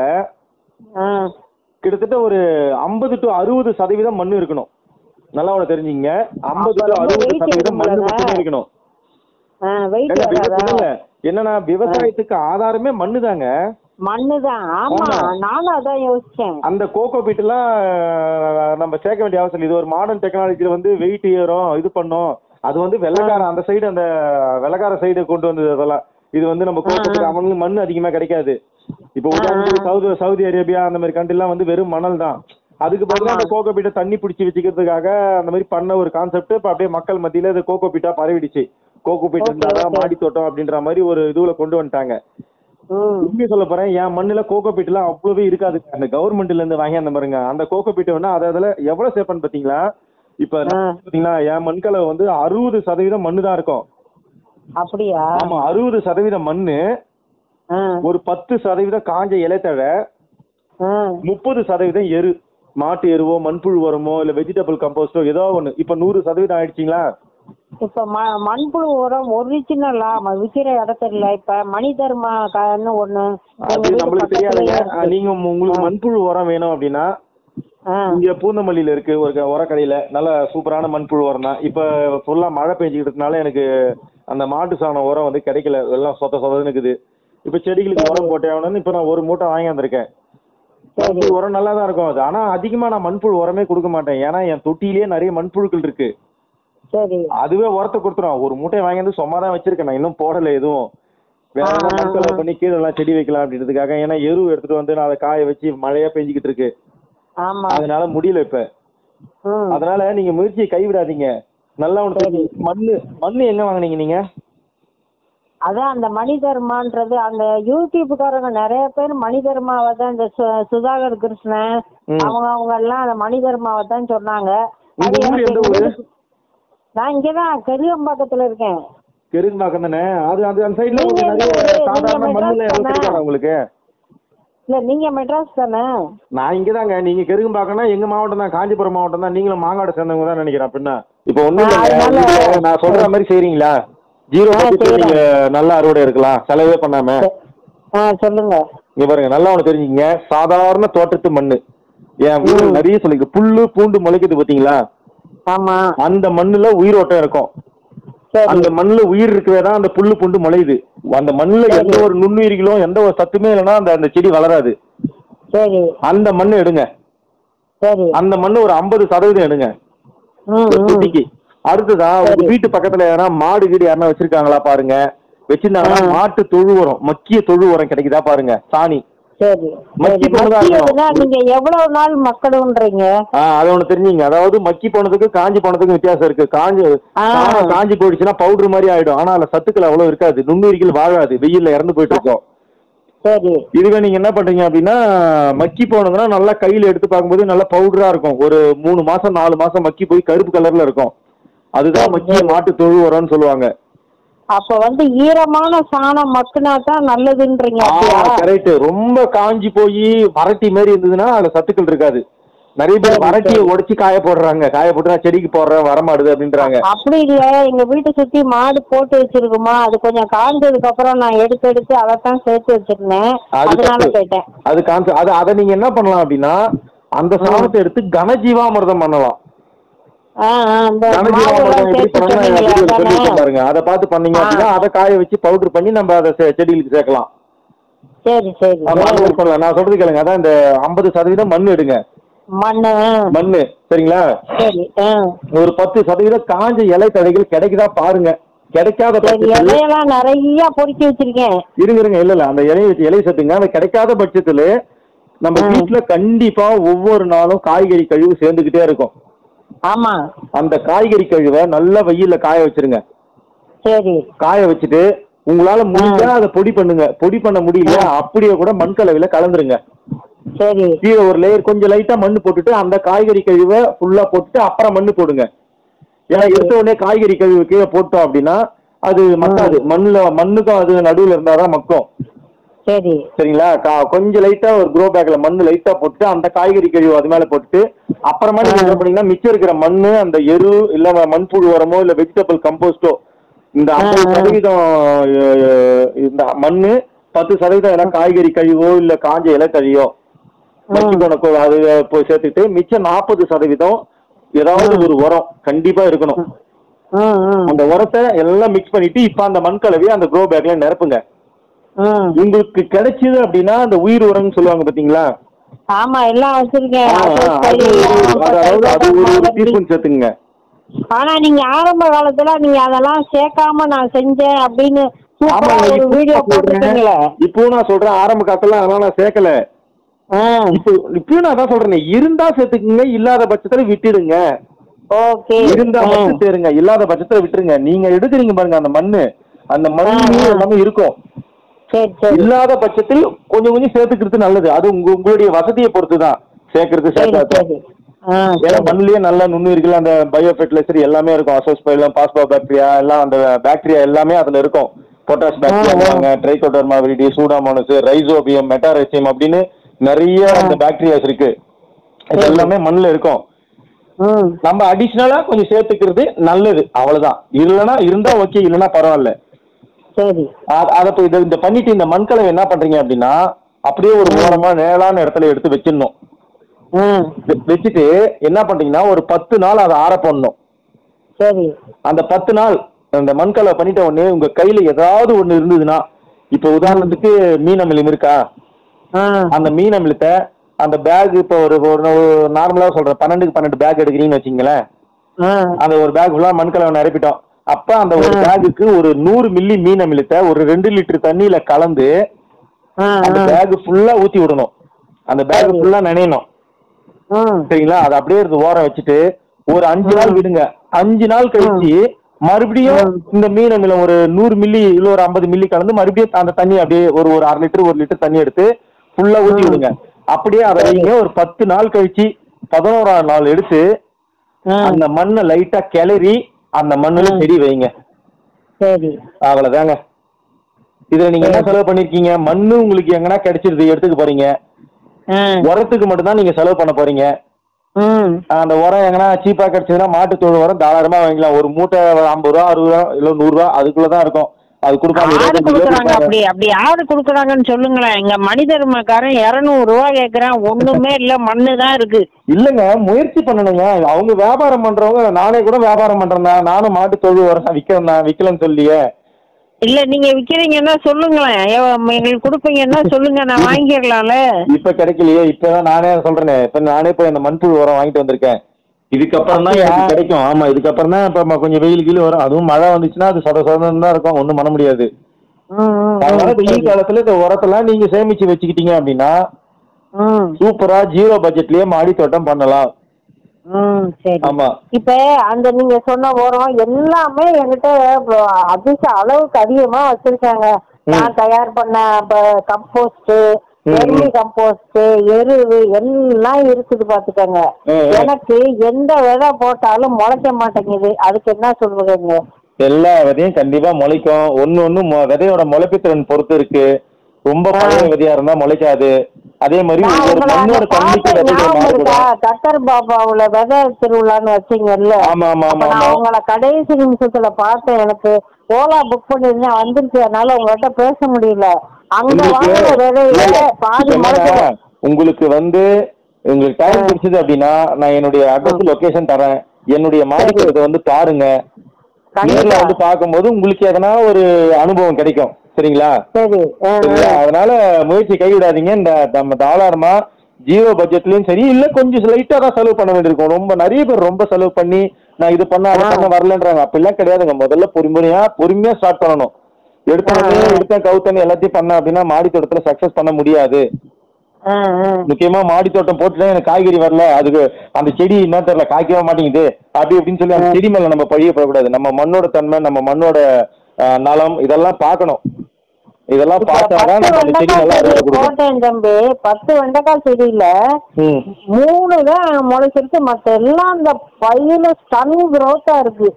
ஆ கிட்டத்தட்ட ஒரு ஐம்பது டு அறுபது சதவீதம் மண் இருக்கணும் நல்லா உனக்கு தெரிஞ்சுங்க ஐம்பது டு அப்ப ரொம்ப அறுபது weight சதவீதம் மண் இருக்கும்ல? மட்டுமே இருக்கணும் வெயிட் ஏங்க, வராதா விவசாயம் இல்ல. என்னன்னா விவசாயத்துக்கு ஆதாரமே மண்ணு தாங்க மண்ணுதான் ஆமா ஆமா. நானும் அதான் யோசிச்சேன் அந்த கோகோ பீட்டெல்லாம் நம்ம சேர்க்க வேண்டிய அவசியம் இல்லை இது ஒரு மாடர்ன் டெக்னாலஜில வந்து வெயிட் ஏறும் இது பண்ணும் அது வந்து வெள்ளக்கார அந்த சைடு அந்த வெள்ளக்கார சைடு கொண்டு வந்தது அதெல்லாம் இது வந்து நம்ம கோகோ பீட் அவங்களுக்கு மண் அதிகமா கிடைக்காது இப்போ உதாரணத்துக்கு சவுதி சவுதி அரேபியா அந்த மாதிரி கண்ட்ரிலாம் வந்து வெறும் மணல் தான் அதுக்கு பதிலா அந்த கோகோ பீட்டை தண்ணி பிடிச்சி வச்சுக்கிறதுக்காக அந்த மாதிரி பண்ண ஒரு கான்செப்ட் இப்போ அப்படியே மக்கள் மத்தியில இது கோகோ பீட்டா பரவிடுச்சு கோகோ பீட் Okay, இருந்தாதான் okay. மாடி தோட்டம் அப்படின்ற மாதிரி ஒரு இதுல கொண்டு வந்துட்டாங்க ம் உண்மையை சொல்ல போறேன் என் மண்ணுல கோகோ பீட்லாம் அவ்வளவே இருக்காது அந்த கவர்மெண்ட்ல இருந்து வாங்கி அந்த பாருங்க அந்த கோகோ பீட்டை வேணா அதை அதுல எவ்வளவு சேர்ப்பேன்னு பாத்தீங்களா இப்ப ஆ. பாத்தீங்களா என் மண்கலவை வந்து அறுபது சதவீதம் மண்ணு தான் இருக்கும் அப்படியா ஆமா அறுபது சதவீதம் மண்ணு ஆ ஒரு பத்து சதவீதம் காஞ்ச இலைத்தழை ஆ முப்பது சதவீதம் எரு மாட்டு எருவோ மண்புழு உரமோ இல்ல வெஜிடபிள் கம்போஸ்டோ ஏதோ ஒண்ணு இப்ப நூறு சதவீதம் ஆயிடுச்சுங்களா இப்ப ம மண்புழு உரம் ஒரிஜினலா விக்கிற இடத்துல இப்ப மணி தர்மான்னு ஒண்ணு எங்க அது வீட்டு நம்மளுக்கு தெரியாதுங்க பக்கத்துலயே ஆ, இருக்கு. நீங்க உங்க- உங்களுக்கு மண்புழு உரம் வேணும் அப்படின்னா ஆ, இங்க பூந்தமல்லியில இருக்கு ஒரு க- உரக்கடையில நல்ல சூப்பரான மண்புழு உரம் தான் இப்ப ஃபுல்லா மழை பெஞ்சுக்கிட்டதுனால எனக்கு அந்த மாட்டு சாணம் உரம் வந்து கிடைக்கல எல்லாம் சொத்த சொதன்னு இருக்குது இப்ப செடிகளுக்கு உரம் போட்டேன் இப்ப நான் ஒரு மூட்டை வாங்கி வந்திருக்கேன் சரி மண்புழு உரம் நல்லா தான் இருக்கும் அது ஆனா அதிகமா நான் மண்புழு உரமே கொடுக்க மாட்டேன் ஏன்னா என் தொட்டிலேயே நிறைய மண்புழுக்கள் இருக்கு சரி அதுவே உரத்தை கொடுத்துரும் ஒரு மூட்டை வாங்கி வந்து சும்மா தான் வச்சிருக்கேன் நான் இன்னும் போடல எதுவும் வேற ஆ, ஏதாவது ஆ, மண்கலை ஆ. பண்ணி கீழே எல்லாம் செடி வைக்கலாம் அப்படின்றதுக்காக ஏன்னா எரு எடுத்துட்டு வந்து நான் அதை காய வச்சு மழையா பெஞ்சிக்கிட்டு இருக்கு ஆமா அதனால முடியல இப்ப ம் அதனால நீங்க முயற்சியை கைவிடாதீங்க நல்லா ஒன்று சரி. மண்ணு மண்ணு எங்க வாங்குனீங்க நீங்க அதான் அந்த மணிதர்மான்றது அந்த யூடியூப்காரங்க நிறைய பேர் மணிதர்மாவை தான் இந்த சு- சுதாகர் கிருஷ்ணன் ம். அவங்க அவங்க எல்லாம் அந்த மணிதர்மாவை தான் சொன்னாங்க உங்க அது ஊர் எனக்கு எந்த ஊரு? எங்களுக்கு- நான் இங்கதான் கெரியம்பாக்கத்துல இருக்கேன் கெரும்பாக்கம் தானே அது அது அந்த சைடுல நீங்க உங்களுக்கு எந்த நிறைய ஊரு? சாதாரண நீங்க மண்ணுல மெட்ராஸ் எவ்வளவு தானே? கிடைக்காதா உங்களுக்கு இல்ல நீங்க மெட்ராஸ் தானே நான் இங்கதாங்க நீங்க கெரும்பாக்கம்னா எங்க மாவட்டம் தான் காஞ்சிபுரம் மாவட்டம் தான் நீங்களும் மாங்காடு சேர்ந்தவங்க தான் நினைக்கிறேன் அப்படின்னா இப்போ ஒண்ணும் ஆ, இல்லைங்க அதனால- வீட்டுல நான் சொல்ற மாதிரி செய்றீங்களா ஜீரோ ஆ, பட்ஜெட்ல செய்றேன். நீங்க நல்ல அறுவடை இருக்கலாம் செலவே பண்ணாம ஆ சொல்லுங்க இங்க பாருங்க நல்லா ஒண்ணு தெரிஞ்சுங்க சாதாரண தோட்டத்து மண்ணு என் வீடு நிறைய சொல்லிருக்கு புல்லு பூண்டு முளைக்குது பாத்தீங்களா ஆமா அந்த மண்ணுல உயிரோட்டம் இருக்கும் சரி அந்த மண்ணுல உயிர் இருக்கவே தான் அந்த புல்லு பூண்டு முளையுது அந்த மண்ணுல சரி. எந்த ஒரு நுண்ணுயிர்களும் எந்த ஒரு சத்துமே இல்லைன்னா அந்த அந்த செடி வளராது சரி அந்த மண்ணு எடுங்க சரி அந்த மண்ணு ஒரு ஐம்பது சதவீதம் எடுங்க ம் ஒரு ம் தொட்டிக்கு அடுத்ததான் உங்க சரி. வீட்டு பக்கத்துல யாரா மாடு கீடு யாரா வச்சிருக்காங்களா பாருங்க வச்சிருந்தாங்கன்னா ஆ. மாட்டு தொழு உரம் மக்கிய தொழு உரம் கிடைக்குதா பாருங்க சாணி சரி மக்கி சரி போனதா மக்கியதுன்னா இருக்கணும். நீங்க எவ்வளவு நாள் மக்களுன்றீங்க ஆ அதை ஒண்ணு தெரிஞ்சுங்க அதாவது மக்கி போனதுக்கு காஞ்சி போனதுக்கு வித்தியாசம் இருக்கு காஞ்சி ஆ. சாணம் காஞ்சி போயிடுச்சுன்னா பவுடர் மாதிரி ஆயிடும் ஆனா அதுல சத்துக்கள் அவ்வளவு இருக்காது நுண்ணுயிர்கள் வாழாது வெயில்ல இறந்து போயிட்டு இருக்கும் சரி இதுவே நீங்க என்ன பண்றீங்க அப்படின்னா மக்கி போனதுன்னா நல்லா கையில எடுத்து பார்க்கும்போது நல்லா பவுடரா இருக்கும் ஒரு மூணு மாசம் நாலு மாசம் மக்கி போய் கருப்பு கலர்ல இருக்கும் அதுதான் சரி, மக்கிய சரி. மாட்டு தொழு உரம்னு சொல்லுவாங்க அப்ப வந்து ஈரமான சாணம் மக்குனா தான் நல்லதுன்றீங்க அப்படியா கரெக்ட் ரொம்ப காஞ்சி போய் வரட்டி மாதிரி இருந்ததுன்னா அதுல சத்துக்கள் இருக்காது நிறைய பேர் சரி, வரட்டியை சரி. உடைச்சு காய போடுறாங்க காய போட்டு நான் செடிக்கு போடுறேன் வரமாடுது அப்படின்றாங்க அப்படி இல்ல எங்க வீட்டை சுத்தி மாடு போட்டு வச்சிருக்குமா அது கொஞ்சம் காஞ்சதுக்கு அப்புறம் நான் எடுத்து எடுத்து அதைத்தான் சேர்த்து வச்சிருந்தேன் அது அதனால தப்பு. கேட்டேன் அது கான்செப்ட் அது அதை நீங்க என்ன பண்ணலாம் அப்படின்னா அந்த சாணத்தை எடுத்து கனஜீவாமிர்தம் பண்ணலாம் ஆ, ஆ, இந்த கனஜீவாமிர்தம் மாவுலாம் எப்படி சேர்த்து பண்ணணும் சொன்னீங்களே, சொல்லி அதானே? கொடுத்தேன் பாருங்க அதை பார்த்து பண்ணீங்க ஆ. அப்படின்னா அதை காய வச்சு பவுடர் பண்ணி நம்ம அதை செ- செடிகளுக்கு சேர்க்கலாம் சரி சரி ஆமா அது மாதிரி பண்ணலாம் நான் சொல்றது கேளுங்க அதான் இந்த ஐம்பது சதவீதம் மண் எடுங்க மண்ணு மண்ணு சரிங்களா சரி ஆ. ஒரு பத்து சதவீதம் காஞ்ச இலை தழைகள் கிடைக்குதா பாருங்க கிடைக்காத சரி பட்சத்தில் இலையெல்லாம் நிறைய பொறுக்கி வச்சிருக்கேன் இருங்க இருங்க இல்ல இல்ல அந்த இலையை வச்சு இலை சத்துங்க அந்த கிடைக்காத பட்சத்துல நம்ம ஆ. வீட்டுல கண்டிப்பா ஒவ்வொரு நாளும் காய்கறி கழிவு சேர்ந்துகிட்டே இருக்கும் ஆமா அந்த காய்கறி கழிவை நல்லா வெயில்ல காய வச்சிருங்க சரி காய வச்சுட்டு உங்களால முடிஞ்சா அதை பொடி பண்ணுங்க பொடி பண்ண முடியல அப்படியே கூட மண் கலவையில கலந்துருங்க சரி கீழே ஒரு லேயர் கொஞ்சம் லைட்டா மண்ணு போட்டுட்டு அந்த காய்கறி கழிவை ஃபுல்லா போட்டுட்டு அப்புறம் மண்ணு போடுங்க ஏன்னா எடுத்த உடனே காய்கறி கழிவு கீழே போட்டோம் அப்படின்னா அது மக்காது மண்ணுல மண்ணுக்கும் அது நடுவுல இருந்தாதான் மக்கும் சரி சரிங்களா கா- கொஞ்சம் லைட்டா ஒரு க்ரோ பேக்ல மண்ணு லைட்டா போட்டு அந்த காய்கறி கழிவு அது மேல போட்டுட்டு அப்புறமா நீங்க என்ன பண்ணீங்கன்னா மிச்சம் இருக்கிற மண்ணு அந்த எரு இல்ல மண்புழு உரமோ இல்ல வெஜிடபிள் கம்போஸ்டோ இந்த ஐம்பது ஆ. சதவீதம் அஹ், இந்த மண்ணு பத்து சதவீதம் எல்லாம் காய்கறி கழிவோ இல்ல காஞ்ச இலை கழிவோ மக்கி போன கோ- அது போய் சேர்த்துட்டு மிச்சம் நாற்பது சதவீதம் ஏதாவது ஒரு உரம் கண்டிப்பா இருக்கணும் ம் ம் அந்த உரத்தை எல்லாம் மிக்ஸ் பண்ணிட்டு இப்ப அந்த மண் கலவையை அந்த க்ரோ பேக்ல நிரப்புங்க ம் உங்களுக்கு கிடைச்சது அப்படின்னா அந்த உயிர் உரம்னு சொல்லுவாங்க பாத்தீங்களா ஆமா எல்லாம் வச்சிருக்கேன் ஆ, ஆ, அது ஒரு- அதாவது அது ஒரு ஒரு டீஸ்பூன் சேர்த்துங்க ஆனா நீங்க ஆரம்ப காலத்துல நீங்க அதெல்லாம் சேர்க்காம நான் செஞ்சேன் அப்படின்னு சூப்பரா ஆமாங்க, ஒரு இப்போ வீடியோ நான் சொல்றேன். போட்டுருக்கீங்களே இப்போ நான் சொல்றேன் ஆரம்ப காலத்துல அதெல்லாம் நான் சேர்க்கல ஆ இப்போ இப்பயும் நான் தான் சொல்றேன் இருந்தா சேர்த்துக்குங்க இல்லாத பட்சத்துல விட்டுடுங்க ஓகே இருந்தா மட்டும் சேருங்க இல்லாத பட்சத்துல விட்டுருங்க நீங்க எடுக்குறீங்க பாருங்க அந்த மண்ணு அந்த மண்ணு ஆ. எல்லாமே இருக்கும் சரி சரி இல்லாத பட்சத்தில் கொஞ்சம் கொஞ்சம் சேர்த்துக்கிறது நல்லது அது உங்க உங்களுடைய வசதியை பொறுத்து தான் சேர்க்கறது சரி சேர்க்காது சரி ஆ ஏன்னா சரி மண்ணுலயே நல்ல நுண்ணுயிர்கள் அந்த பயோ ஃபெர்டிலைசர் எல்லாமே இருக்கும் அசோஸ்பைலம் பாஸ்போ பாக்டீரியா எல்லாம் அந்த பாக்டீரியா எல்லாமே அதுல இருக்கும் potash bacteria trichoderma viride pseudomonas rhizobium metarhizium அப்படின்னு நிறைய அந்த பாக்டீரியாஸ் இருக்கு இது சரி. எல்லாமே மண்ணுல இருக்கும் ம் நம்ம அடிஷ்னலா கொஞ்சம் சேர்த்துக்கிறது நல்லது அவ்வளவுதான் இல்லைன்னா இருந்தா ஓகே இல்லைன்னா பரவாயில்ல சரி அ- அதை இப்போ இதை இந்த பண்ணிட்டு இந்த மண்கலவை என்ன பண்றீங்க அப்படின்னா அப்படியே ஒரு ஓரமா நேரான இடத்துல எடுத்து வச்சிடணும் ம் வெ- வச்சுட்டு என்ன பண்றீங்கன்னா ஒரு பத்து நாள் அதை ஆற போடணும் சரி அந்த பத்து நாள் அந்த மண்கலை பண்ணிட்ட உடனே உங்க கையில ஏதாவது ஒண்ணு இருந்ததுன்னா இப்போ உதாரணத்துக்கு மீன் அமிலம் இருக்கா ஆ அந்த மீன் அமிலத்தை அந்த பேக் இப்போ ஒரு ஒரு நார்மலா சொல்றேன் பன்னெண்டுக்கு பன்னெண்டு பேக் எடுக்கிறீங்கன்னு வச்சுங்களேன் ஆ அந்த ஒரு பேக் ஃபுல்லா மண்கலவை நிரப்பிட்டோம் அப்ப அந்த ஒரு பேக்குக்கு ஒரு நூறு மில்லி மீன் அமிலத்தை ஒரு ரெண்டு லிட்டர் தண்ணியில கலந்து ஆ அந்த பேக் ஃபுல்லா ஊத்தி விடணும் அந்த பேக் ஃபுல்லா நினையணும் ம் சரிங்களா அதை அப்படியே எடுத்து ஓரம் வச்சுட்டு ஒரு அஞ்சு நாள் விடுங்க அஞ்சு நாள் கழிச்சு மறுபடியும் இந்த மீன் அமிலம் ஒரு நூறு மில்லி இல்ல ஒரு ஐம்பது மில்லி கலந்து மறுபடியும் அந்த தண்ணி அப்படியே ஒரு ஒரு அரை லிட்டர் ஒரு லிட்டர் தண்ணி எடுத்து ஃபுல்லா ஊத்தி விடுங்க அப்படியே அதை வைங்க ஒரு பத்து நாள் கழிச்சு பதினோராம் நாள் எடுத்து ஆ அந்த மண்ணை லைட்டா கிளறி அந்த மண்ணுல செடி வைங்க சரி அவ்வளவுதாங்க இதுல நீங்க என்ன செலவு பண்ணிருக்கீங்க மண்ணு உங்களுக்கு எங்கன்னா கிடைச்சிருது எடுத்துக்க போறீங்க ஆ உரத்துக்கு மட்டும்தான் நீங்க செலவு பண்ண போறீங்க ம் அந்த உரம் எங்கன்னா சீப்பா கிடைச்சதுன்னா மாட்டு தோல் உரம் தாராளமா வாங்கிக்கலாம் ஒரு மூட்டை ஐம்பது ரூபா அறுபது ரூபா இல்ல நூறு ரூபா அதுக்குள்ளதான் இருக்கும் அது கொடுப்பாங்க யாரு இருபத்தஞ்சு கிலோ குடுக்குறாங்க கொடுப்பாங்க. அப்படி அப்படி யாரு குடுக்குறாங்கன்னு சொல்லுங்களேன் எங்க மனிதர்மக்காரன் இருநூறு ரூபா கேக்குறான் ஒண்ணுமே இல்ல மண்ணு தான் இருக்கு இல்லங்க முயற்சி பண்ணணுங்க அவங்க வியாபாரம் பண்றவங்க நானே கூட வியாபாரம் பண்றேன் தான். நானும் மாட்டு தொழில் உரம் விக்கிறேன் தான் விக்கலன்னு சொல்லியே இல்ல நீங்க விக்கிறீங்கன்னா சொல்லுங்களேன் எவ்வ- எங்களுக்கு கொடுப்பீங்கன்னா சொல்லுங்க நான் வாங்கிடலாம்ல இப்ப கிடைக்கலையே இப்பதான் நானே சொல்றேனே இப்ப நானே போய் அந்த மண்புழு உரம் வாங்கிட்டு வந்திருக்கேன் இதுக்கப்புறம் தான் அப்படியா? எனக்கு கிடைக்கும் ஆமா இதுக்கப்புறம் தான் இப்ப ம- கொஞ்சம் வெயில் கீழ் வரும் அதுவும் மழை வந்துச்சுன்னா அது சொத சொதன்னு தான் இருக்கும் ஒண்ணும் பண்ண முடியாது ம், ம், அதனால ம், வெயில் காலத்துல இந்த உரத்தெல்லாம் நீங்க சேமிச்சு வச்சுக்கிட்டீங்க அப்படின்னா ம், சூப்பரா ஜீரோ பட்ஜெட்லயே மாடி தோட்டம் பண்ணலாம் ம், சரி ஆமா இப்ப அந்த நீங்க சொன்ன உரம் எல்லாமே என்கிட்ட இப்ப அதிக அளவுக்கு அதிகமா வச்சிருக்காங்க நான் தயார் பண்ண கம்போஸ்ட் வெள்ளி கம்போஸ்ட் எருவு எல்லாம் இருக்குது பாத்துக்கோங்க ம், ம். எனக்கு எந்த விதை போட்டாலும் முளைக்க மாட்டேங்குது அதுக்கு என்ன சொல்லுவீங்க எல்லா விதையும் கண்டிப்பா முளைக்கும் ஒண்ணு ஒண்ணு மொ- விதையோட முளைப்புத்திறன் பொறுத்து இருக்கு ரொம்ப பழைய விதையா இருந்தா முளைக்காது அதே மாதிரி நான் ஒவ்வொரு உங்களை மண்ணோட அங்க தன்மைக்கு பார்த்தேன் விதைகள் ஞாபகம் இருக்கா மாறுபடும் கத்தர் பாபாவுல விதை திருவிழான்னு வச்சீங்கல்ல ஆமா ஆமா அப்ப ஆமா நான் ஆமா உங்களை கடைசி நிமிஷத்துல பார்த்தேன் எனக்கு ஓலா புக் பண்ணிருந்தேன் வந்துருச்சு அதனால உங்கள்கிட்ட பேச முடியல அங்க உங்களுக்கு வாங்குற விதையில இல்ல, பாதி இப்ப என்னன்னா, முளைச்சிடும் உங்களுக்கு வந்து உங்களுக்கு டைம் கிடைச்சது அப்படின்னா நான் என்னுடைய அட்ரஸ் லொகேஷன் தரேன் என்னுடைய மாடிக்கிறத வந்து பாருங்க நேர்ல கண்டிப்பா வந்து பார்க்கும்போது உங்களுக்கு எதனா ஒரு அனுபவம் கிடைக்கும் சரிங்களா சரி ஆ, சரிங்களா அதனால முயற்சி கைவிடாதீங்க இந்த நம்ம தாராளமா ஜீரோ பட்ஜெட்லயும் சரி இல்ல கொஞ்சம் லைட்டா தான் செலவு பண்ண வேண்டியிருக்கும் ரொம்ப நிறைய பேர் ரொம்ப செலவு பண்ணி நான் இது பண்ண அதை பண்ண வரலன்றாங்க அப்படிலாம் கிடையாதுங்க முதல்ல பொறுமையா பொறுமையா ஸ்டார்ட் பண்ணணும் எடுத்தோடனே எடுத்தேன் கவுத்தனே எல்லாத்தையும் பண்ண அப்படின்னா மாடி தோட்டத்துல சக்சஸ் பண்ண முடியாது ஆ, ஆ. முக்கியமா மாடி தோட்டம் போட்டுட்டா எனக்கு காய்கறி வரல அதுக்கு அந்த செடி என்ன தெரியல காய்க்கவே மாட்டேங்குது அப்படி அப்படின்னு சொல்லி அந்த செடி மேல நம்ம பழியப்படக்கூடாது நம்ம மண்ணோட தன்மை நம்ம மண்ணோட அஹ், நலம் இதெல்லாம் பார்க்கணும் இதெல்லாம் இப்ப பார்த்தாதான் பத்து நம்ம அந்த செடி வெண்டைக்காய் நல்லா செடி அறுவடை கொடுக்கும் போட்டேன் தம்பி பத்து வெண்டைக்காய் செடியில ம் மூணு தான் முளைச்சிருக்கு மத்த எல்லாம் அந்த பையில ஸ்டன் growth-ஆ இருக்கு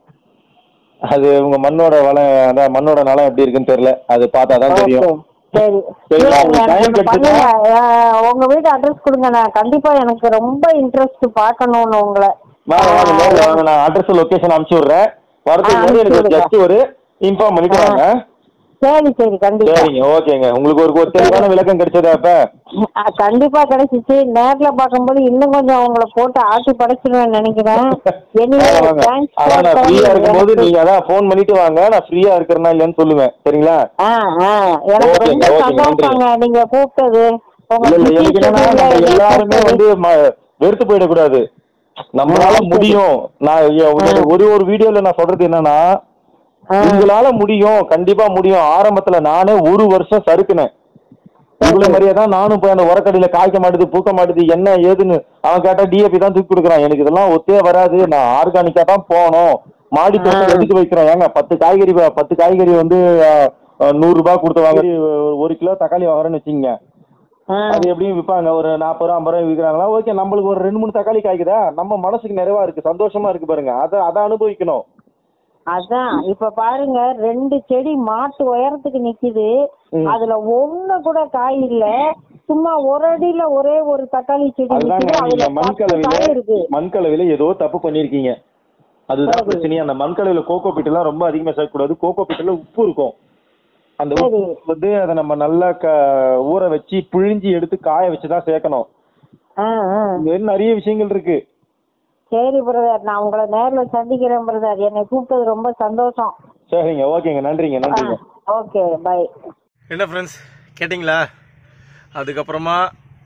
அது உங்க மண்ணோட வளம் அதான் மண்ணோட நலம் எப்படி இருக்குன்னு தெரியல அது பார்த்தா தான் தெரியும் Okay, சரி சரி, இல்ல, நான் உங்களுக்கு எனக்கு time கிடைச்சதுன்னா- பண்ணுங்க அஹ், உங்க வீட்டு அட்ரஸ் கொடுங்க நான் கண்டிப்பா எனக்கு ரொம்ப இன்ட்ரெஸ்ட் பார்க்கணும்னு உங்களை வாங்க வாங்க நேர்ல வாங்க நான் அட்ரஸ் லொகேஷன் அனுப்பிச்சு விடுறேன் வரதுக்கு ஆ, முன்னாடி எனக்கு அனுப்பிச்சு ஜஸ்ட் ஒரு இன்ஃபார்ம் பண்ணிட்டு வாங்க சரி சரி கண்டிப்பா சரிங்க ஓகேங்க உங்களுக்கு ஒரு ஒரு தெளிவான விளக்கம் கிடைச்சதா அப்ப அஹ், கண்டிப்பா கிடைச்சிச்சு நேர்ல பார்க்கும்போது இன்னும் கொஞ்சம் உங்களை போட்டு ஆட்டி படைச்சிருவேன் நினைக்கிறேன் Anyway, வாங்க, வாங்க. thanks for அதான் நான் ஃப்ரீயா calling. இருக்கும்போது எனக்கு- நீங்க அதான் ஃபோன் பண்ணிட்டு வாங்க நான் ஃப்ரீயா இருக்கிறேனா இல்லையான்னு சொல்லுவேன் சரிங்களா ஆ, ஆ, எனக்கு ஓகேங்க, ரொம்ப ஓகேங்க, சந்தோஷங்க நீங்க கூப்பிட்டது உங்க இல்ல இல்ல busy எனக்கு என்னன்னா schedule-ல நம்ம என்னை எல்லாருமே கூப்பிட்டது. வந்து ம- வெறுத்து போயிடக்கூடாது நம்மளால ஆ, சரி. முடியும் நான் எ- ஒரு- ஒரு ஒரு வீடியோல நான் சொல்றது என்னன்னா ஆ. உங்களால முடியும் கண்டிப்பா முடியும் ஆரம்பத்துல நானே ஒரு வருஷம் சறுக்குனேன் உங்களை மாதிரியே தான் நானும் போய் அந்த உரக்கடியில காய்க்க மாட்டுது பூக்க மாட்டுது என்ன ஏதுன்னு அவன் கேட்டா டிஏபி தான் தூக்கி கொடுக்குறான் எனக்கு இதெல்லாம் ஒத்தே வராது நான் ஆர்கானிக்கா தான் போகணும் மாடி தோட்டம் எதுக்கு வைக்கிறோம் ஏங்க பத்து காய்கறி வ- பத்து காய்கறி வந்து அஹ், அஹ், நூறு ரூபாய் கொடுத்து வாங்கி ஒரு- ஒரு கிலோ தக்காளி வாங்குறேன்னு வச்சுங்க ஆ, அது எப்படியும் விற்பாங்க ஒரு நாற்பது ரூபா ஐம்பது ரூபாய் விற்கிறாங்களா ஓகே நம்மளுக்கு ஒரு ரெண்டு மூணு தக்காளி காய்க்குதா நம்ம மனசுக்கு நிறைவா இருக்கு சந்தோஷமா இருக்கு பாருங்க அதை அதை அனுபவிக்கணும் அதான் இப்ப பாருங்க ரெண்டு செடி மாட்டு உயரத்துக்கு நிக்குது ம். அதுல ஒண்ணு கூட காய் இல்ல சும்மா ஒரு அடியில ஒரே ஒரு தக்காளி செடி அதுதாங்க நிக்குது அதுல நீங்க பத்து மண்கலவையில காய் இருக்கு மண்கலவையில ஏதோ தப்பு பண்ணிருக்கீங்க அதுதான் சரி. பிரச்சனையே அந்த மண்கலவையில கோகோ பீட் எல்லாம் ரொம்ப அதிகமா சேர்க்கக்கூடாது கோகோ பீட்ல உப்பு இருக்கும் அந்த சரி. உப்பு வந்து அதை நம்ம நல்லா க ஊற வச்சு பிழிஞ்சு எடுத்து காய வச்சு தான் சேர்க்கணும் ஆ, ஆ. இந்த மாதிரி நிறைய விஷயங்கள் இருக்கு சரி பிரதர் நான் உங்களை நேர்ல சந்திக்கிறேன் பிரதர் என்னை கூப்பிட்டது ரொம்ப சந்தோஷம் சரிங்க ஓகேங்க நன்றிங்க நன்றிங்க ஓகே பை என்ன ஃப்ரெண்ட்ஸ் கேட்டிங்களா அதுக்கப்புறமா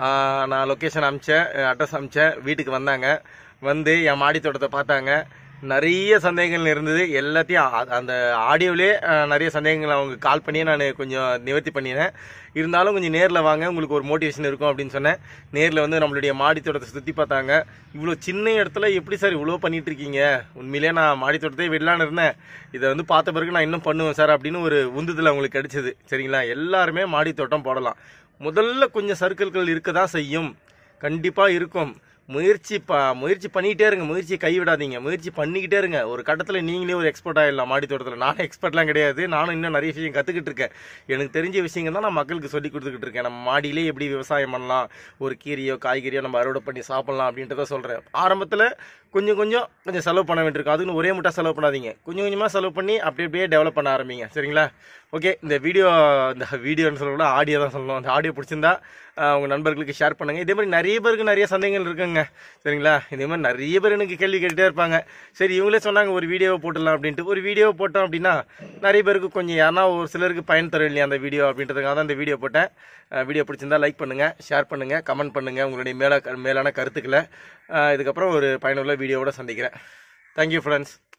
ஆஹ் நான் லொக்கேஷன் அமிச்சேன் அட்ரஸ் அமிச்சேன் வீட்டுக்கு வந்தாங்க வந்து என் மாடி தோட்டத்தை பார்த்தாங்க நிறைய சந்தேகங்கள் இருந்தது எல்லாத்தையும் அ- அந்த ஆடியோவிலே நிறைய சந்தேகங்கள் அவங்க கால் பண்ணி நான் கொஞ்சம் நிவர்த்தி பண்ணினேன் இருந்தாலும் கொஞ்சம் நேரில் வாங்க உங்களுக்கு ஒரு மோட்டிவேஷன் இருக்கும் அப்படின்னு சொன்னேன் நேரில் வந்து நம்மளுடைய மாடி தோட்டத்தை சுற்றி பார்த்தாங்க இவ்வளோ சின்ன இடத்துல எப்படி சார் இவ்வளோ பண்ணிட்டு இருக்கீங்க உண்மையிலேயே நான் மாடி தோட்டத்தை விடலான்னு இருந்தேன் இதை வந்து பார்த்த பிறகு நான் இன்னும் பண்ணுவேன் சார் அப்படின்னு ஒரு உந்துதல் அவங்களுக்கு கிடைச்சது சரிங்களா எல்லாருமே மாடி தோட்டம் போடலாம் முதல்ல கொஞ்சம் சர்க்கிள்கள் இருக்க தான் செய்யும் கண்டிப்பாக இருக்கும் முயற்சி ப முயற்சி பண்ணிக்கிட்டே இருங்க முயற்சியை கைவிடாதீங்க முயற்சி பண்ணிக்கிட்டே இருங்க ஒரு கட்டத்தில் நீங்களே ஒரு எக்ஸ்பர்ட் ஆகிடலாம் மாடி தோட்டத்தில் நானும் எக்ஸ்பர்ட்லாம் கிடையாது நானும் இன்னும் நிறைய விஷயம் கற்றுக்கிட்டு இருக்கேன் எனக்கு தெரிஞ்ச விஷயங்கள் தான் நான் மக்களுக்கு சொல்லி கொடுத்துக்கிட்டு இருக்கேன் நம்ம மாடியிலே எப்படி விவசாயம் பண்ணலாம் ஒரு கீரையோ காய்கறியோ நம்ம அறுவடை பண்ணி சாப்பிட்லாம் அப்படின்றத சொல்கிறேன் ஆரம்பத்தில் கொஞ்சம் கொஞ்சம் கொஞ்சம் செலவு பண்ண வேண்டியிருக்கும் அதுன்னு ஒரே முட்டா செலவு பண்ணாதீங்க கொஞ்சம் கொஞ்சமாக செலவு பண்ணி அப்படி அப்படியே டெவலப் பண்ண ஆரம்பிங்க சரிங்களா ஓகே இந்த வீடியோ இந்த வீடியோன்னு சொல்லக்கூட ஆடியோ தான் சொல்லணும் அந்த ஆடியோ பிடிச்சிருந்தா ஆஹ், உங்க நண்பர்களுக்கு ஷேர் பண்ணுங்க இதே மாதிரி நிறைய பேருக்கு நிறைய சந்தேகங்கள் இருக்குங்க சரிங்களா இதே மாதிரி நிறைய பேர் எனக்கு கேள்வி கேட்டுட்டே இருப்பாங்க சரி இவங்களே சொன்னாங்க ஒரு வீடியோவை போட்டுடலாம் அப்படின்ட்டு ஒரு வீடியோவை போட்டோம் அப்படின்னா நிறைய பேருக்கு கொஞ்சம் யாருன்னா ஒரு சிலருக்கு பயன் தரும் இல்லையா அந்த வீடியோ அப்படின்றதுக்காக தான் இந்த வீடியோ போட்டேன் வீடியோ பிடிச்சிருந்தா லைக் பண்ணுங்க ஷேர் பண்ணுங்க கமெண்ட் பண்ணுங்க உங்களுடைய மேல மேலான கருத்துக்களை ஆஹ், இதுக்கப்புறம் ஒரு பயனுள்ள வீடியோவோட சந்திக்கிறேன் தேங்க்யூ ஃப்ரெண்ட்ஸ்